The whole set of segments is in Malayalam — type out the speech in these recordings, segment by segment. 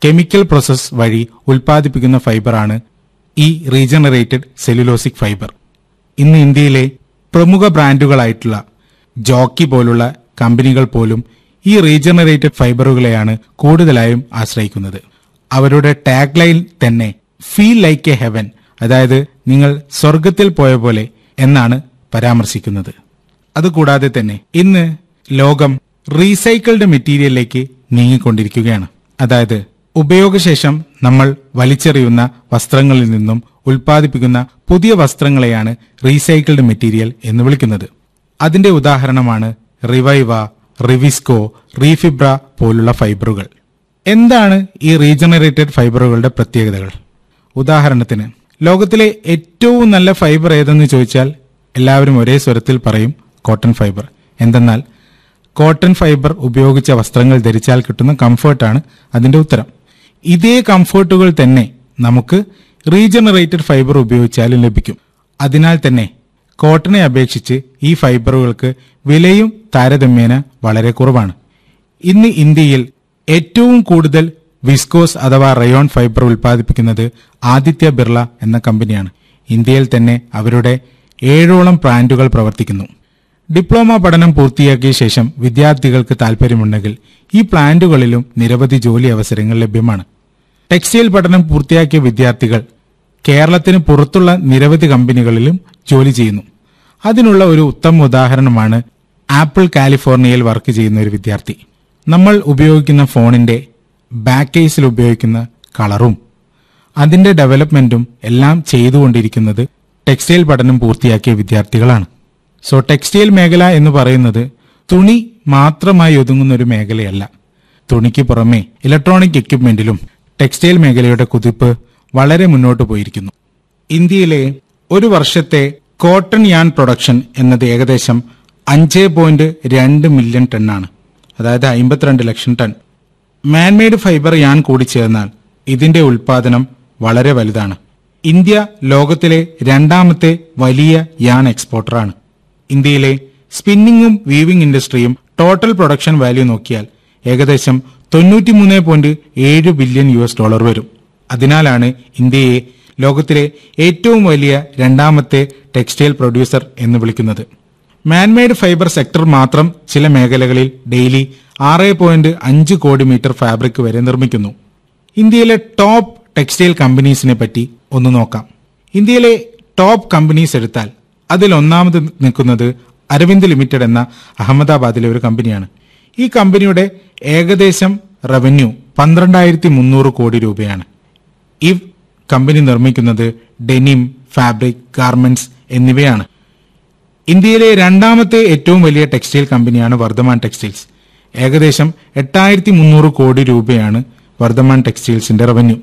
കെമിക്കൽ പ്രോസസ് വഴി ഉൽപ്പാദിപ്പിക്കുന്ന ഫൈബറാണ് ഈ റീജനറേറ്റഡ് സെല്ലുലോസിക് ഫൈബർ ഇന്ന് ഇന്ത്യയിലെ പ്രമുഖ ബ്രാൻഡുകളായിട്ടുള്ള ജോക്കി പോലുള്ള കമ്പനികൾ പോലും ഈ റീജനറേറ്റഡ് ഫൈബറുകളെയാണ് കൂടുതലായും ആശ്രയിക്കുന്നത് അവരുടെ ടാഗ് ലൈൻ തന്നെ ഫീൽ ലൈക്ക് എ ഹെവൻ അതായത് നിങ്ങൾ സ്വർഗത്തിൽ പോയ പോലെ എന്നാണ് പരാമർശിക്കുന്നത് അതുകൂടാതെ തന്നെ ഇന്ന് ലോകം റീസൈക്കിൾഡ് മെറ്റീരിയലിലേക്ക് നീങ്ങിക്കൊണ്ടിരിക്കുകയാണ് അതായത് ഉപയോഗശേഷം നമ്മൾ വലിച്ചെറിയുന്ന വസ്ത്രങ്ങളിൽ നിന്നും ഉൽപ്പാദിപ്പിക്കുന്ന പുതിയ വസ്ത്രങ്ങളെയാണ് റീസൈക്കിൾഡ് മെറ്റീരിയൽ എന്ന് വിളിക്കുന്നത് അതിന്റെ ഉദാഹരണമാണ് റിവൈവ റിവിസ്കോ റീഫിബ്ര പോലുള്ള ഫൈബറുകൾ എന്താണ് ഈ റീജനറേറ്റഡ് ഫൈബറുകളുടെ പ്രത്യേകതകൾ ഉദാഹരണത്തിന് ലോകത്തിലെ ഏറ്റവും നല്ല ഫൈബർ ഏതെന്ന് ചോദിച്ചാൽ എല്ലാവരും ഒരേ സ്വരത്തിൽ പറയും കോട്ടൺ ഫൈബർ എന്തെന്നാൽ കോട്ടൺ ഫൈബർ ഉപയോഗിച്ച വസ്ത്രങ്ങൾ ധരിച്ചാൽ കിട്ടുന്ന കംഫർട്ടാണ് അതിന്റെ ഉത്തരം ഇതേ കംഫർട്ടുകൾ തന്നെ നമുക്ക് റീജനറേറ്റഡ് ഫൈബർ ഉപയോഗിച്ചാലും ലഭിക്കും അതിനാൽ തന്നെ കോട്ടനെ അപേക്ഷിച്ച് ഈ ഫൈബറുകൾക്ക് വിലയും താരതമ്യേന വളരെ കുറവാണ് ഇന്ന് ഇന്ത്യയിൽ ഏറ്റവും കൂടുതൽ വിസ്കോസ് അഥവാ റയോൺ ഫൈബർ ഉൽപ്പാദിപ്പിക്കുന്നത് ആദിത്യ ബിർള എന്ന കമ്പനിയാണ് ഇന്ത്യയിൽ തന്നെ അവരുടെ ഏഴോളം ബ്രാൻഡുകൾ പ്രവർത്തിക്കുന്നു ഡിപ്ലോമ പഠനം പൂർത്തിയാക്കിയ ശേഷം വിദ്യാർത്ഥികൾക്ക് താൽപ്പര്യമുണ്ടെങ്കിൽ ഈ പ്ലാന്റുകളിലും നിരവധി ജോലി അവസരങ്ങൾ ലഭ്യമാണ് ടെക്സ്റ്റൈൽ പഠനം പൂർത്തിയാക്കിയ വിദ്യാർത്ഥികൾ കേരളത്തിന് പുറത്തുള്ള നിരവധി കമ്പനികളിലും ജോലി ചെയ്യുന്നു അതിനുള്ള ഒരു ഉത്തമ ഉദാഹരണമാണ് ആപ്പിൾ കാലിഫോർണിയയിൽ വർക്ക് ചെയ്യുന്ന ഒരു വിദ്യാർത്ഥി നമ്മൾ ഉപയോഗിക്കുന്ന ഫോണിന്റെ ബാക്ക് കേസിൽ ഉപയോഗിക്കുന്ന കളറും അതിന്റെ ഡെവലപ്മെന്റും എല്ലാം ചെയ്തുകൊണ്ടിരിക്കുന്നത് ടെക്സ്റ്റൈൽ പഠനം പൂർത്തിയാക്കിയ വിദ്യാർത്ഥികളാണ് സോ ടെക്സ്റ്റൈൽ മേഖല എന്ന് പറയുന്നത് തുണി മാത്രമായി ഒതുങ്ങുന്ന ഒരു മേഖലയല്ല തുണിക്ക് പുറമെ ഇലക്ട്രോണിക് എക്യുപ്മെന്റിലും ടെക്സ്റ്റൈൽ മേഖലയുടെ കുതിപ്പ് വളരെ മുന്നോട്ട് പോയിരിക്കുന്നു ഇന്ത്യയിലെ ഒരു വർഷത്തെ കോട്ടൺ യാൺ പ്രൊഡക്ഷൻ എന്നത് ഏകദേശം അഞ്ച് പോയിന്റ് രണ്ട് മില്യൺ ടണ്ണാണ് അതായത് അമ്പത്തിരണ്ട് lakh ton manmade fibre yarn കൂടി ചേർന്നാൽ ഇതിന്റെ ഉൽപാദനം വളരെ വലുതാണ് ഇന്ത്യ ലോകത്തിലെ രണ്ടാമത്തെ വലിയ യാൺ എക്സ്പോർട്ടറാണ് ഇന്ത്യയിലെ സ്പിന്നിങ്ങും വീവിംഗ് ഇൻഡസ്ട്രിയും ടോട്ടൽ പ്രൊഡക്ഷൻ വാല്യൂ നോക്കിയാൽ ഏകദേശം തൊണ്ണൂറ്റിമൂന്ന് പോയിന്റ് ഏഴ് ബില്യൺ യു എസ് ഡോളർ വരും അതിനാലാണ് ഇന്ത്യയെ ലോകത്തിലെ ഏറ്റവും വലിയ രണ്ടാമത്തെ ടെക്സ്റ്റൈൽ പ്രൊഡ്യൂസർ എന്ന് വിളിക്കുന്നത് മാൻമെയ്ഡ് ഫൈബർ സെക്ടർ മാത്രം ചില മേഖലകളിൽ ഡെയിലി ആറ് പോയിന്റ് അഞ്ച് കോടി മീറ്റർ ഫാബ്രിക് വരെ നിർമ്മിക്കുന്നു ഇന്ത്യയിലെ ടോപ്പ് ടെക്സ്റ്റൈൽ കമ്പനീസിനെ പറ്റി ഒന്ന് നോക്കാം ഇന്ത്യയിലെ ടോപ്പ് കമ്പനീസ് എടുത്താൽ അതിൽ ഒന്നാമത് നിൽക്കുന്നത് അരവിന്ദ് ലിമിറ്റഡ് എന്ന അഹമ്മദാബാദിലെ ഒരു കമ്പനിയാണ് ഈ കമ്പനിയുടെ ഏകദേശം റവന്യൂ പന്ത്രണ്ടായിരത്തി മുന്നൂറ് കോടി രൂപയാണ് ഈ കമ്പനി നിർമ്മിക്കുന്നത് ഡെനിം ഫാബ്രിക് ഗാർമെന്റ്സ് എന്നിവയാണ് ഇന്ത്യയിലെ രണ്ടാമത്തെ ഏറ്റവും വലിയ ടെക്സ്റ്റൈൽ കമ്പനിയാണ് വർദ്ധമാൻ ടെക്സ്റ്റൈൽസ് ഏകദേശം എട്ടായിരത്തി മുന്നൂറ് കോടി രൂപയാണ് വർദ്ധമാൻ ടെക്സ്റ്റൈൽസിന്റെ റവന്യൂ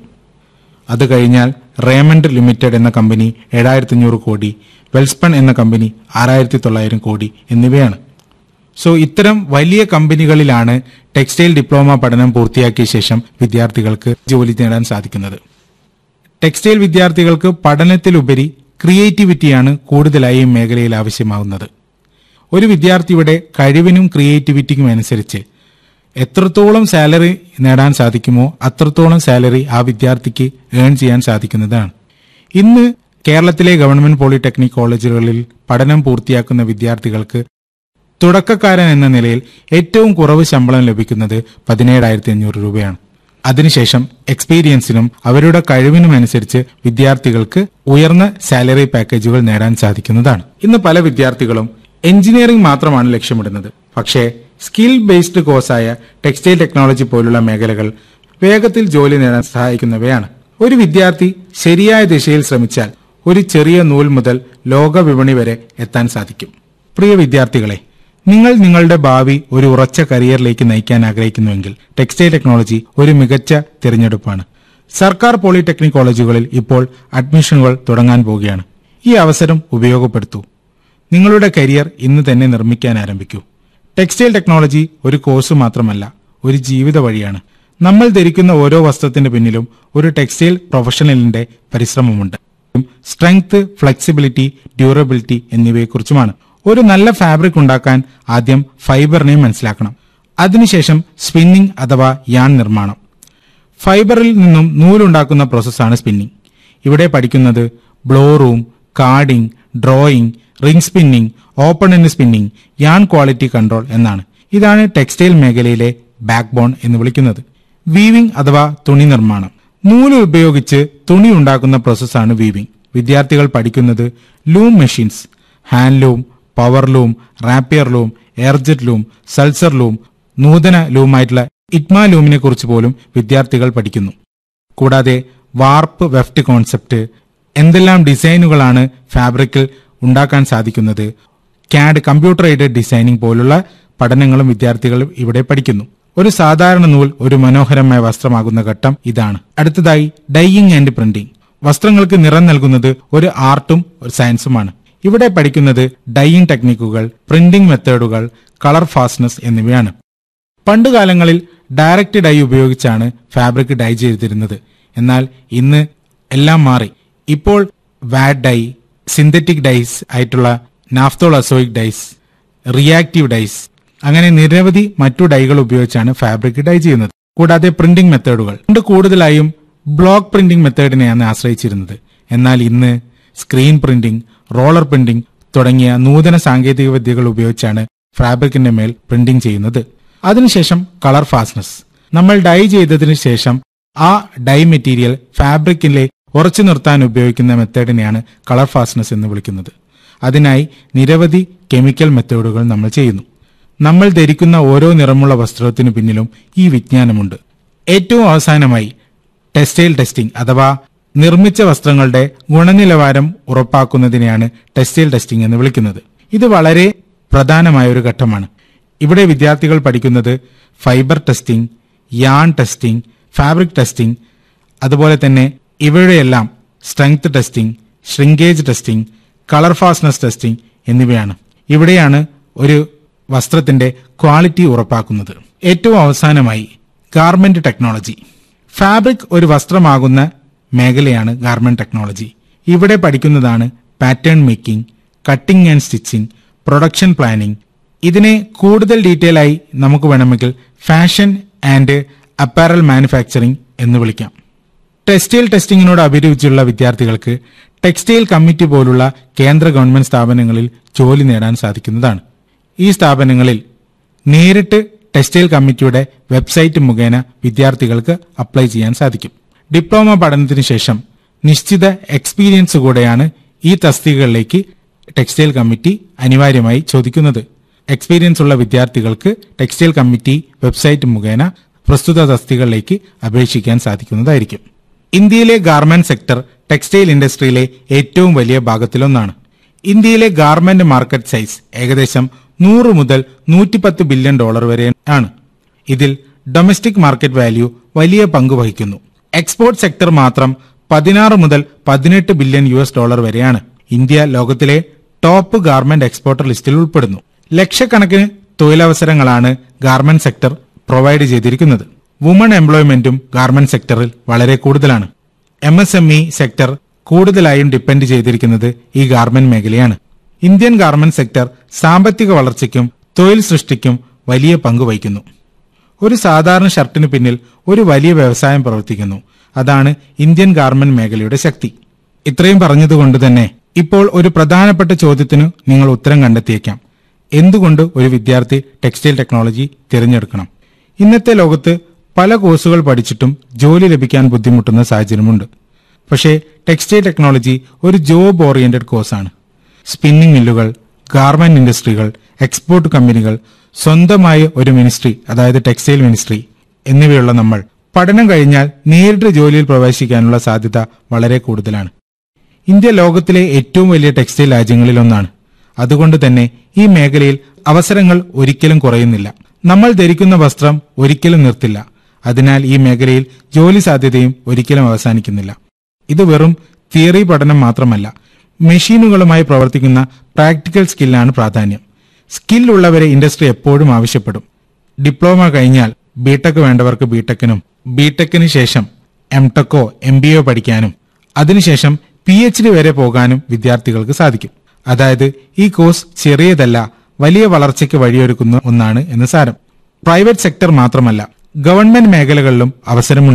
അത് കഴിഞ്ഞാൽ റേമണ്ട് ലിമിറ്റഡ് എന്ന കമ്പനി ഏഴായിരത്തി അഞ്ഞൂറ് കോടി വെൽസ്പൺ എന്ന കമ്പനി ആറായിരത്തി തൊള്ളായിരം കോടി എന്നിവയാണ് സോ ഇത്തരം വലിയ കമ്പനികളിലാണ് ടെക്സ്റ്റൈൽ ഡിപ്ലോമ പഠനം പൂർത്തിയാക്കിയ ശേഷം വിദ്യാർത്ഥികൾക്ക് ജോലി നേടാൻ സാധിക്കുന്നത് ടെക്സ്റ്റൈൽ വിദ്യാർത്ഥികൾക്ക് പഠനത്തിലുപരി ക്രിയേറ്റിവിറ്റിയാണ് കൂടുതലായി ഈ മേഖലയിൽ ആവശ്യമാവുന്നത് ഒരു വിദ്യാർത്ഥിയുടെ കഴിവിനും ക്രിയേറ്റിവിറ്റിക്കും അനുസരിച്ച് എത്രത്തോളം സാലറി നേടാൻ സാധിക്കുമോ അത്രത്തോളം സാലറി ആ വിദ്യാർത്ഥിക്ക് ഏൺ ചെയ്യാൻ സാധിക്കുന്നതാണ് ഇന്ന് കേരളത്തിലെ ഗവൺമെന്റ് പോളിടെക്നിക് കോളേജുകളിൽ പഠനം പൂർത്തിയാക്കുന്ന വിദ്യാർത്ഥികൾക്ക് തുടക്കക്കാരൻ എന്ന നിലയിൽ ഏറ്റവും കുറവ് ശമ്പളം ലഭിക്കുന്നത് പതിനേഴായിരത്തി അഞ്ഞൂറ് രൂപയാണ് അതിനുശേഷം എക്സ്പീരിയൻസിനും അവരുടെ കഴിവിനും അനുസരിച്ച് വിദ്യാർത്ഥികൾക്ക് ഉയർന്ന സാലറി പാക്കേജുകൾ നേടാൻ സാധിക്കുന്നതാണ് ഇന്ന് പല വിദ്യാർത്ഥികളും എഞ്ചിനീയറിംഗ് മാത്രമാണ് ലക്ഷ്യമിടുന്നത് പക്ഷേ സ്കിൽ ബേസ്ഡ് കോഴ്സായ ടെക്സ്റ്റൈൽ ടെക്നോളജി പോലുള്ള മേഖലകൾ വേഗത്തിൽ ജോലി നേടാൻ സഹായിക്കുന്നവയാണ് ഒരു വിദ്യാർത്ഥി ശരിയായ ദിശയിൽ ശ്രമിച്ചാൽ ഒരു ചെറിയ നൂൽ മുതൽ ലോക വിപണി വരെ എത്താൻ സാധിക്കും പ്രിയ വിദ്യാർത്ഥികളെ നിങ്ങൾ നിങ്ങളുടെ ഭാവി ഒരു ഉറച്ച കരിയറിലേക്ക് നയിക്കാൻ ആഗ്രഹിക്കുന്നുവെങ്കിൽ ടെക്സ്റ്റൈൽ ടെക്നോളജി ഒരു മികച്ച തിരഞ്ഞെടുപ്പാണ് സർക്കാർ പോളിടെക്നിക് കോളേജുകളിൽ ഇപ്പോൾ അഡ്മിഷനുകൾ തുടങ്ങാൻ പോവുകയാണ് ഈ അവസരം ഉപയോഗപ്പെടുത്തൂ നിങ്ങളുടെ കരിയർ ഇന്ന് തന്നെ നിർമ്മിക്കാൻ ആരംഭിക്കൂ ടെക്സ്റ്റൈൽ ടെക്നോളജി ഒരു കോഴ്സ് മാത്രമല്ല ഒരു ജീവിത വഴിയാണ് നമ്മൾ ധരിക്കുന്ന ഓരോ വസ്ത്രത്തിന്റെ പിന്നിലും ഒരു ടെക്സ്റ്റൈൽ പ്രൊഫഷണലിന്റെ പരിശ്രമമുണ്ട് സ്ട്രെങ്ത് ഫ്ലെക്സിബിലിറ്റി ഡ്യൂറബിലിറ്റി എന്നിവയെക്കുറിച്ചുമാണ് ഒരു നല്ല ഫാബ്രിക് ഉണ്ടാക്കാൻ ആദ്യം ഫൈബറിനെ മനസ്സിലാക്കണം അതിനുശേഷം സ്പിന്നിംഗ് അഥവാ യാൺ നിർമ്മാണം ഫൈബറിൽ നിന്നും നൂലുണ്ടാക്കുന്ന പ്രോസസ്സാണ് സ്പിന്നിംഗ് ഇവിടെ പഠിക്കുന്നത് blow room carding drawing ring spinning open end spinning yarn quality control എന്നാണ് ഇതാണ് ടെക്സ്റ്റൈൽ മേഖലയിലെ ബാക്ക് ബോൺ എന്ന് വിളിക്കുന്നത് വീവിംഗ് അഥവാ തുണി നിർമ്മാണം നൂല് ഉപയോഗിച്ച് തുണി ഉണ്ടാക്കുന്ന പ്രോസസ്സാണ് വീവിംഗ് വിദ്യാർത്ഥികൾ പഠിക്കുന്നത് loom machines hand loom power loom rapier loom air jet loom Sulzer loom നൂതന ലൂമായിട്ടുള്ള ഇറ്റ്മ ലൂമിനെ കുറിച്ച് പോലും വിദ്യാർത്ഥികൾ പഠിക്കുന്നു കൂടാതെ വാർപ്പ് വെഫ്റ്റ് കോൺസെപ്റ്റ് എന്തെല്ലാം ഡിസൈനുകളാണ് ഫാബ്രിക്കിൽ ഉണ്ടാക്കാൻ സാധിക്കുന്നത് ക്യാഡ് കമ്പ്യൂട്ടർ എയ്ഡഡ് ഡിസൈനിങ് പോലുള്ള പഠനങ്ങളും വിദ്യാർത്ഥികൾ ഇവിടെ പഠിക്കുന്നു ഒരു സാധാരണ നൂൽ ഒരു മനോഹരമായ വസ്ത്രമാകുന്ന ഘട്ടം ഇതാണ് അടുത്തതായി ഡൈയിങ് ആൻഡ് പ്രിന്റിംഗ് വസ്ത്രങ്ങൾക്ക് നിറം നൽകുന്നത് ഒരു ആർട്ടും ഒരു സയൻസുമാണ് ഇവിടെ പഠിക്കുന്നത് ഡൈയിങ് ടെക്നിക്കുകൾ പ്രിന്റിംഗ് മെത്തേഡുകൾ കളർ ഫാസ്റ്റ്നസ് എന്നിവയാണ് പണ്ടുകാലങ്ങളിൽ ഡയറക്റ്റ് ഡൈ ഉപയോഗിച്ചാണ് ഫാബ്രിക് ഡൈ ചെയ്തിരുന്നത് എന്നാൽ ഇന്ന് എല്ലാം മാറി ഇപ്പോൾ വാറ്റ് ഡൈ സിന്തറ്റിക് ഡൈസ് ആയിട്ടുള്ള naphthol azoic dyes reactive dyes അങ്ങനെ നിരവധി മറ്റു ഡൈകൾ ഉപയോഗിച്ചാണ് ഫാബ്രിക് ഡൈ ചെയ്യുന്നത് കൂടാതെ പ്രിന്റിംഗ് മെത്തേഡുകൾ പണ്ട് കൂടുതലായും ബ്ലോക്ക് പ്രിന്റിംഗ് മെത്തേഡിനെയാണ് ആശ്രയിച്ചിരുന്നത് എന്നാൽ ഇന്ന് സ്ക്രീൻ പ്രിന്റിംഗ് റോളർ പ്രിന്റിംഗ് തുടങ്ങിയ നൂതന സാങ്കേതിക വിദ്യകൾ ഉപയോഗിച്ചാണ് ഫാബ്രിക്കിന്റെ മേൽ പ്രിന്റിംഗ് ചെയ്യുന്നത് അതിനുശേഷം കളർ ഫാസ്റ്റ്നസ് നമ്മൾ ഡൈ ചെയ്തതിനു ശേഷം ആ ഡൈ മെറ്റീരിയൽ ഫാബ്രിക്കിലെ ഉറച്ചു നിർത്താൻ ഉപയോഗിക്കുന്ന മെത്തേഡിനെയാണ് കളർ ഫാസ്റ്റ്നസ് എന്ന് വിളിക്കുന്നത് അതിനായി നിരവധി കെമിക്കൽ മെത്തേഡുകൾ നമ്മൾ ചെയ്യുന്നു നമ്മൾ ധരിക്കുന്ന ഓരോ നിറമുള്ള വസ്ത്രത്തിനു പിന്നിലും ഈ വിജ്ഞാനമുണ്ട് ഏറ്റവും അവസാനമായി ടെക്സ്റ്റൈൽ ടെസ്റ്റിംഗ് അഥവാ നിർമ്മിച്ച വസ്ത്രങ്ങളുടെ ഗുണനിലവാരം ഉറപ്പാക്കുന്നതിനെയാണ് ടെക്സ്റ്റൈൽ ടെസ്റ്റിംഗ് എന്ന് വിളിക്കുന്നത് ഇത് വളരെ പ്രധാനമായ ഒരു ഘട്ടമാണ് ഇവിടെ വിദ്യാർത്ഥികൾ പഠിക്കുന്നത് fibre testing yarn testing fabric testing അതുപോലെ തന്നെ ഇവയുടെയെല്ലാം strength testing shrinkage testing colour fastness testing എന്നിവയാണ് ഇവിടെയാണ് ഒരു വസ്ത്രത്തിന്റെ ക്വാളിറ്റി ഉറപ്പാക്കുന്നത് ഏറ്റവും അവസാനമായി ഗാർമെന്റ് ടെക്നോളജി ഫാബ്രിക് ഒരു വസ്ത്രമാകുന്ന മേഖലയാണ് ഗാർമെന്റ് ടെക്നോളജി ഇവിടെ പഠിക്കുന്നതാണ് pattern making cutting and stitching production planning ഇതിനെ കൂടുതൽ ഡീറ്റെയിൽ ആയി നമുക്ക് വേണമെങ്കിൽ ഫാഷൻ ആൻഡ് അപ്പാരൽ മാനുഫാക്ചറിംഗ് എന്ന് വിളിക്കാം ടെക്സ്റ്റൈൽ ടെസ്റ്റിംഗിനോട് അഭിരുചിയുള്ള വിദ്യാർത്ഥികൾക്ക് ടെക്സ്റ്റൈൽ കമ്മിറ്റി പോലുള്ള കേന്ദ്ര ഗവൺമെന്റ് സ്ഥാപനങ്ങളിൽ ജോലി നേടാൻ സാധിക്കുന്നതാണ് ഈ സ്ഥാപനങ്ങളിൽ നേരിട്ട് ടെക്സ്റ്റൈൽ കമ്മിറ്റിയുടെ വെബ്സൈറ്റ് മുഖേന വിദ്യാർത്ഥികൾക്ക് അപ്ലൈ ചെയ്യാൻ സാധിക്കും ഡിപ്ലോമ പഠനത്തിന് ശേഷം നിശ്ചിത എക്സ്പീരിയൻസ് കൂടെയാണ് ഈ തസ്തികകളിലേക്ക് ടെക്സ്റ്റൈൽ കമ്മിറ്റി അനിവാര്യമായി ചോദിക്കുന്നത് എക്സ്പീരിയൻസ് ഉള്ള വിദ്യാർത്ഥികൾക്ക് ടെക്സ്റ്റൈൽ കമ്മിറ്റി വെബ്സൈറ്റ് മുഖേന പ്രസ്തുത തസ്തികകളിലേക്ക് അപേക്ഷിക്കാൻ സാധിക്കുന്നതായിരിക്കും ഇന്ത്യയിലെ ഗാർമെന്റ് സെക്ടർ ടെക്സ്റ്റൈൽ ഇൻഡസ്ട്രിയിലെ ഏറ്റവും വലിയ ഭാഗത്തിലൊന്നാണ് ഇന്ത്യയിലെ ഗാർമെന്റ് മാർക്കറ്റ് സൈസ് ഏകദേശം നൂറ് മുതൽ നൂറ്റിപ്പത്ത് ബില്യൺ ഡോളർ വരെ ആണ് ഇതിൽ ഡൊമസ്റ്റിക് മാർക്കറ്റ് വാല്യൂ വലിയ പങ്ക് വഹിക്കുന്നു എക്സ്പോർട്ട് സെക്ടർ മാത്രം പതിനാറ് മുതൽ പതിനെട്ട് ബില്യൺ യു എസ് ഡോളർ വരെയാണ് ഇന്ത്യ ലോകത്തിലെ ടോപ്പ് ഗാർമെന്റ് എക്സ്പോർട്ടർ ലിസ്റ്റിൽ ഉൾപ്പെടുന്നു ലക്ഷക്കണക്കിന് തൊഴിലവസരങ്ങളാണ് ഗാർമെന്റ് സെക്ടർ പ്രൊവൈഡ് ചെയ്തിരിക്കുന്നത് വുമൺ എംപ്ലോയ്മെന്റും ഗാർമെന്റ് സെക്ടറിൽ വളരെ കൂടുതലാണ് M S M E sector കൂടുതലായും ഡിപ്പെൻഡ് ചെയ്തിരിക്കുന്നത് ഈ ഗാർമെന്റ് മേഖലയാണ് ഇന്ത്യൻ ഗാർമെന്റ് സെക്ടർ സാമ്പത്തിക വളർച്ചയ്ക്കും തൊഴിൽ സൃഷ്ടിക്കും വലിയ പങ്ക് വഹിക്കുന്നു ഒരു സാധാരണ ഷർട്ടിന് പിന്നിൽ ഒരു വലിയ വ്യവസായം പ്രവർത്തിക്കുന്നു അതാണ് ഇന്ത്യൻ ഗാർമെന്റ് മേഖലയുടെ ശക്തി ഇത്രയും പറഞ്ഞതുകൊണ്ട് തന്നെ ഇപ്പോൾ ഒരു പ്രധാനപ്പെട്ട ചോദ്യത്തിന് നിങ്ങൾ ഉത്തരം കണ്ടെത്തിയേക്കാം എന്തുകൊണ്ട് ഒരു വിദ്യാർത്ഥി ടെക്സ്റ്റൈൽ ടെക്നോളജി തിരഞ്ഞെടുക്കണം ഇന്നത്തെ ലോകത്ത് പല കോഴ്സുകൾ പഠിച്ചിട്ടും ജോലി ലഭിക്കാൻ ബുദ്ധിമുട്ടുന്ന സാഹചര്യമുണ്ട് പക്ഷേ ടെക്സ്റ്റൈൽ ടെക്നോളജി ഒരു ജോബ് ഓറിയന്റഡ് കോഴ്സാണ് സ്പിന്നിംഗ് മില്ലുകൾ ഗാർമെന്റ് ഇൻഡസ്ട്രികൾ എക്സ്പോർട്ട് കമ്പനികൾ സ്വന്തമായ ഒരു മിനിസ്ട്രി അതായത് ടെക്സ്റ്റൈൽ മിനിസ്ട്രി എന്നിവയുള്ള നമ്മൾ പഠനം കഴിഞ്ഞാൽ നേരിട്ട് ജോലിയിൽ പ്രവേശിക്കാനുള്ള സാധ്യത വളരെ കൂടുതലാണ് ഇന്ത്യ ലോകത്തിലെ ഏറ്റവും വലിയ ടെക്സ്റ്റൈൽ രാജ്യങ്ങളിലൊന്നാണ് അതുകൊണ്ട് തന്നെ ഈ മേഖലയിൽ അവസരങ്ങൾ ഒരിക്കലും കുറയുന്നില്ല നമ്മൾ ധരിക്കുന്ന വസ്ത്രം ഒരിക്കലും നിർത്തില്ല അതിനാൽ ഈ മേഖലയിൽ ജോലി സാധ്യതയും ഒരിക്കലും അവസാനിക്കുന്നില്ല ഇത് വെറും തിയറി പഠനം മാത്രമല്ല മെഷീനുകളുമായി പ്രവർത്തിക്കുന്ന പ്രാക്ടിക്കൽ സ്കില്ലാണ് പ്രാധാന്യം സ്കിൽ ഉള്ളവരെ ഇൻഡസ്ട്രി എപ്പോഴും ആവശ്യപ്പെടും ഡിപ്ലോമ കഴിഞ്ഞാൽ ബിടെക് വേണ്ടവർക്ക് ബിടെക്കിനും ബിടെക്കിന് ശേഷം എം ടെക്കോ എം ബി ഒ പഠിക്കാനും അതിനുശേഷം പി എച്ച് ഡി വരെ പോകാനും വിദ്യാർത്ഥികൾക്ക് സാധിക്കും അതായത് ഈ കോഴ്സ് ചെറിയതല്ല വലിയ വളർച്ചയ്ക്ക് വഴിയൊരുക്കുന്ന ഒന്നാണ് എന്ന് സാരം പ്രൈവറ്റ് സെക്ടർ മാത്രമല്ല ഗവൺമെന്റ് മേഖലകളിലും അവസരമുണ്ട്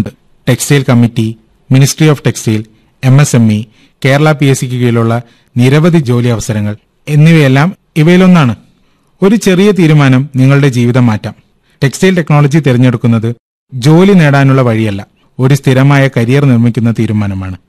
textile committee ministry of textile M S M E Kerala P S സിക്ക് കീഴിലുള്ള നിരവധി ജോലി അവസരങ്ങൾ എന്നിവയെല്ലാം ഇവയിലൊന്നാണ് ഒരു ചെറിയ തീരുമാനം നിങ്ങളുടെ ജീവിതം മാറ്റാം ടെക്സ്റ്റൈൽ ടെക്നോളജി തിരഞ്ഞെടുക്കുന്നത് ജോലി നേടാനുള്ള വഴിയല്ല ഒരു സ്ഥിരമായ കരിയർ നിർമ്മിക്കുന്ന തീരുമാനമാണ്